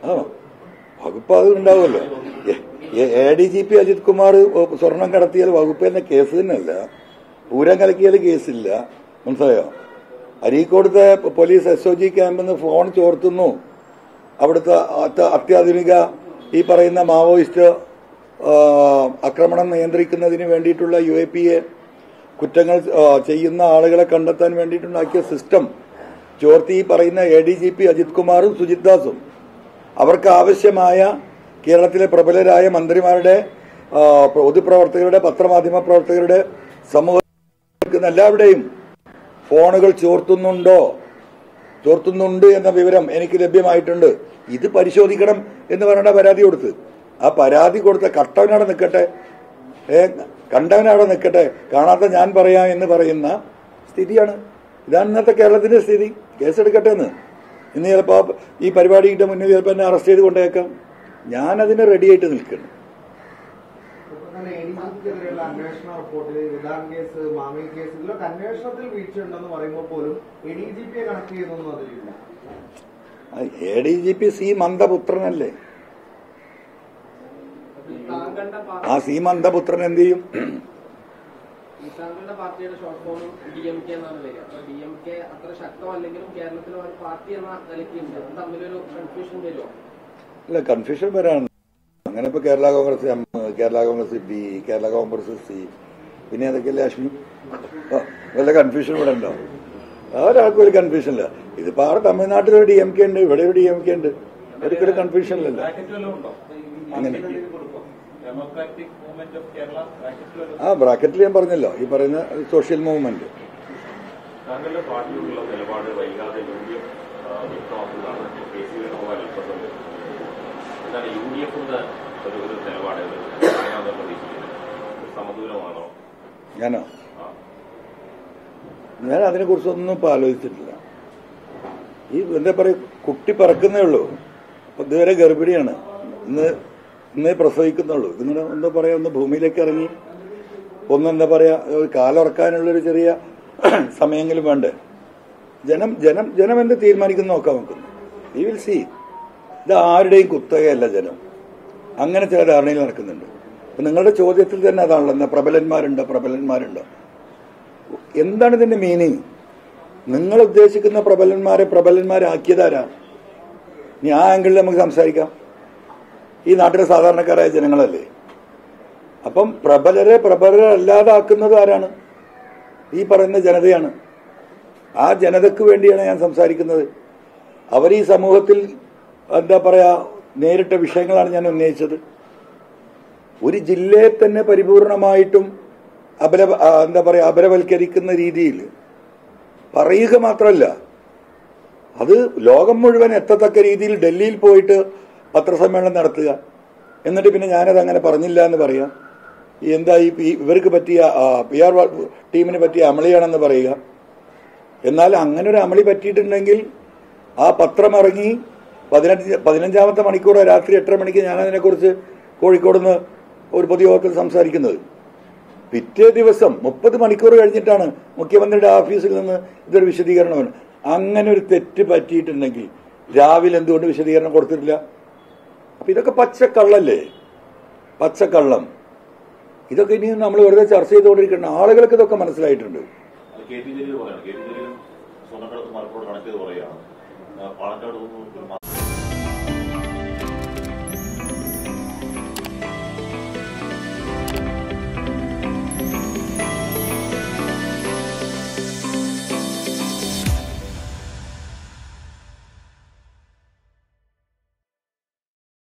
ആ വകുപ്പ് അത് ഉണ്ടാവുമല്ലോ A D G P Ajith Kumar സ്വർണം കടത്തിയാൽ വകുപ്പ് എന്ന കേസ് തന്നെയല്ല പൂരം കലക്കിയാൽ കേസില്ല മനസ്സിലായോ അരീക്കോടത്തെ പോലീസ് എസ് ഒ ജി ക്യാമ്പിൽ നിന്ന് ഫോൺ ചോർത്തുന്നു അവിടുത്തെ അത്യ- അത്യാധുനിക ഈ പറയുന്ന മാവോയിസ്റ്റ് ആ, ആക്രമണം നിയന്ത്രിക്കുന്നതിന് വേണ്ടിയിട്ടുള്ള യു എ പി എ കുറ്റങ്ങൾ ആ, ചെയ്യുന്ന ആളുകളെ കണ്ടെത്താൻ വേണ്ടിയിട്ടുണ്ടാക്കിയ സിസ്റ്റം ചോർത്തി ഈ പറയുന്ന A D G P Ajith കുമാറും സുജിത് ദാസും അവർക്ക് ആവശ്യമായ കേരളത്തിലെ പ്രബലരായ മന്ത്രിമാരുടെ ആ, പൊതുപ്രവർത്തകരുടെ പത്രമാധ്യമ പ്രവർത്തകരുടെ സമൂഹ എല്ലാവരുടെയും ഫോണുകൾ ചോർത്തുന്നുണ്ടോ ചോർത്തുന്നുണ്ട് എന്ന വിവരം എനിക്ക് ലഭ്യമായിട്ടുണ്ട് ഇത് പരിശോധിക്കണം എന്ന് പറഞ്ഞ പരാതി കൊടുത്ത് ആ പരാതി കൊടുത്ത കട്ടവനവിടെ നിൽക്കട്ടെ ഏ കണ്ടവനവിടെ നിൽക്കട്ടെ കാണാത്ത ഞാൻ പറയാം എന്ന് പറയുന്ന സ്ഥിതിയാണ് ഇതാണ് ഇന്നത്തെ കേരളത്തിന്റെ സ്ഥിതി കേസെടുക്കട്ടെ എന്ന് ഇന്ന് ചിലപ്പോ ഈ പരിപാടിയുടെ മുന്നിൽ ചിലപ്പോൾ എന്നെ അറസ്റ്റ് ചെയ്ത് കൊണ്ടേക്കാം ഞാൻ അതിന് റെഡിയായിട്ട് നിൽക്കുന്നു ഇപ്പൊ തന്നെ എ ഡി ജി പിക്കെതിരെയുള്ള അന്വേഷണ റിപ്പോർട്ടിൽ വിധാൻ കേസ് മാമി കേസ് ഇതിലൊക്കെ അന്വേഷണത്തിൽ വീഴ്ചയുണ്ടെന്ന് പറയുമ്പോൾ പോലും എ ഡി ജി പിയെ കണക്ട് ചെയ്തൊന്നും അതിലില്ല A D G P C മന്ദപുത്രനല്ലേ താങ്കളുടെ ആ സി മന്ദപുത്രൻ എന്ത് ചെയ്യും ഈ താങ്കളുടെ പാർട്ടിയുടെ ഷോർട്ട് ഫോമും ഡി എം കെ എന്നാണ് വരിക അപ്പൊ ഡി എം കെ അത്ര ശക്തമല്ലെങ്കിലും കേരളത്തിലെ ഒരു പാർട്ടി എന്ന നിലയ്ക്ക് ഉണ്ട് അത് തമ്മിലൊരു കൺഫ്യൂഷൻ വരുമോ അല്ല കൺഫ്യൂഷൻ വരാണ് അങ്ങനെ ഇപ്പൊ Kerala Congress M Kerala Congress B Kerala Congress C പിന്നെ ഏതൊക്കെയല്ലേ അശ്മി ആ, വല്ല കൺഫ്യൂഷൻ ഇവിടെ ഉണ്ടോ ഒരാൾക്കും ഒരു കൺഫ്യൂഷൻ ഇല്ല ഇതിപ്പോ ആടെ തമിഴ്നാട്ടിൽ ഒരു ഡി എം കെ ഉണ്ട് ഇവിടെ ഒരു ഡി എം കെ ഉണ്ട് ഒരിക്കലും കൺഫ്യൂഷൻ ഇല്ലല്ലോ അങ്ങനെ ഡെമോക്രാറ്റിക് മൂവ്മെന്റ് ഓഫ് കേരള ബ്രാക്കറ്റിലൊരു ആ ബ്രാക്കറ്റിൽ ഞാൻ പറഞ്ഞല്ലോ ഈ പറയുന്ന സോഷ്യൽ മൂവ്മെന്റ് താങ്കളുടെ പാർട്ടിയോടുള്ള നിലപാട് വൈകാതെ യു ഡി എഫ് വ്യക്തമാക്കുന്നതാണ് കെ സി വേണുഗോപാൽ അല്പസമയം എന്താണ് യു ഡി എഫിന്റെ ഒരു ഒരു നിലപാട് ഇത് എങ്ങനെയാണെന്ന് പ്രതീക്ഷിക്കുന്നത് ഒരു സമതുലമാണോ ഞാനോ ആ. ഞാൻ അതിനെ കുറിച്ചൊന്നും ഇപ്പൊ ആലോചിച്ചിട്ടില്ല ഈ എന്താ പറയാ കുട്ടി പറക്കുന്നേ ഉള്ളൂ അപ്പൊ ഇതുവരെ ഗർഭിണിയാണ് ഇന്ന് ഇന്നേ പ്രസവിക്കുന്നുള്ളൂ ഇതിങ്ങനെ എന്താ പറയാ ഒന്ന് ഭൂമിയിലേക്ക് ഇറങ്ങി ഒന്ന് എന്താ പറയാ ഒരു കാലുറക്കാനുള്ളൊരു ചെറിയ സമയമെങ്കിലും വേണ്ടേ ജനം ജനം ജനം എന്ത് തീരുമാനിക്കുന്നു നോക്കാൻ നോക്കുന്നു ഈ വിൽ സി ഇത് ആരുടെയും കുത്തകയല്ല ജനം അങ്ങനെ ചില ധാരണയിൽ നടക്കുന്നുണ്ട് അപ്പൊ നിങ്ങളുടെ ചോദ്യത്തിൽ തന്നെ അതാണല്ലോ എന്നാ പ്രബലന്മാരുണ്ടോ പ്രബലന്മാരുണ്ടോ എന്താണ് ഇതിന്റെ മീനിങ് നിങ്ങൾ ഉദ്ദേശിക്കുന്ന പ്രബലന്മാരെ പ്രബലന്മാരാക്കിയതാരാ ഇനി ആ ആംഗിളിൽ നമുക്ക് സംസാരിക്കാം ഈ നാട്ടിലെ സാധാരണക്കാരായ ജനങ്ങളല്ലേ അപ്പം പ്രബലരെ പ്രബലരല്ലാതാക്കുന്നത് ആരാണ് ഈ പറയുന്ന ജനതയാണ് ആ ജനതയ്ക്ക് വേണ്ടിയാണ് ഞാൻ സംസാരിക്കുന്നത് അവർ ഈ സമൂഹത്തിൽ എന്താ പറയാ നേരിട്ട വിഷയങ്ങളാണ് ഞാൻ ഉന്നയിച്ചത് ഒരു ജില്ലയെ തന്നെ പരിപൂർണമായിട്ടും അപര ആ, എന്താ പറയാ അപരവൽക്കരിക്കുന്ന രീതിയിൽ പറയുക മാത്രമല്ല അത് ലോകം മുഴുവൻ എത്തത്തക്ക രീതിയിൽ ഡൽഹിയിൽ പോയിട്ട് പത്രസമ്മേളനം നടത്തുക എന്നിട്ട് പിന്നെ ഞാനത് അങ്ങനെ പറഞ്ഞില്ല എന്ന് പറയാം ഈ എന്താ ഈ ഈ- ഇവർക്ക് പറ്റിയ പി ആർ ടീമിന് പറ്റിയ അമളിയാണെന്ന് പറയുക എന്നാൽ അങ്ങനെ ഒരു അമളി പറ്റിയിട്ടുണ്ടെങ്കിൽ ആ പത്രം ഇറങ്ങി പതിനെട്ട് പതിനഞ്ചാമത്തെ മണിക്കൂർ രാത്രി എട്ടര മണിക്ക് ഞാൻ അതിനെക്കുറിച്ച് കോഴിക്കോട് നിന്ന് ഒരു പൊതുയോഗത്തിൽ സംസാരിക്കുന്നത് പിറ്റേ ദിവസം മുപ്പത് മണിക്കൂർ കഴിഞ്ഞിട്ടാണ് മുഖ്യമന്ത്രിയുടെ ഓഫീസിൽ നിന്ന് ഇതൊരു വിശദീകരണമാണ് അങ്ങനെ ഒരു തെറ്റ് പറ്റിയിട്ടുണ്ടെങ്കിൽ രാവിലെ എന്തുകൊണ്ട് വിശദീകരണം കൊടുത്തിട്ടില്ല അപ്പൊ ഇതൊക്കെ പച്ചക്കള്ളല്ലേ പച്ചക്കള്ളം ഇതൊക്കെ ഇനി നമ്മൾ വെറുതെ ചർച്ച ചെയ്തുകൊണ്ടിരിക്കണം ആളുകൾക്ക് ഇതൊക്കെ മനസ്സിലായിട്ടുണ്ട് അത് കെ ടി ജലീൽ പറയാണ് കെ ടി ജലീലും സ്വർണ്ണക്കടത്ത് മലപ്പുറം കണക്ട് ചെയ്ത് പറയുകയാണ് ആ, പാലക്കാട് നിന്ന് ഒരു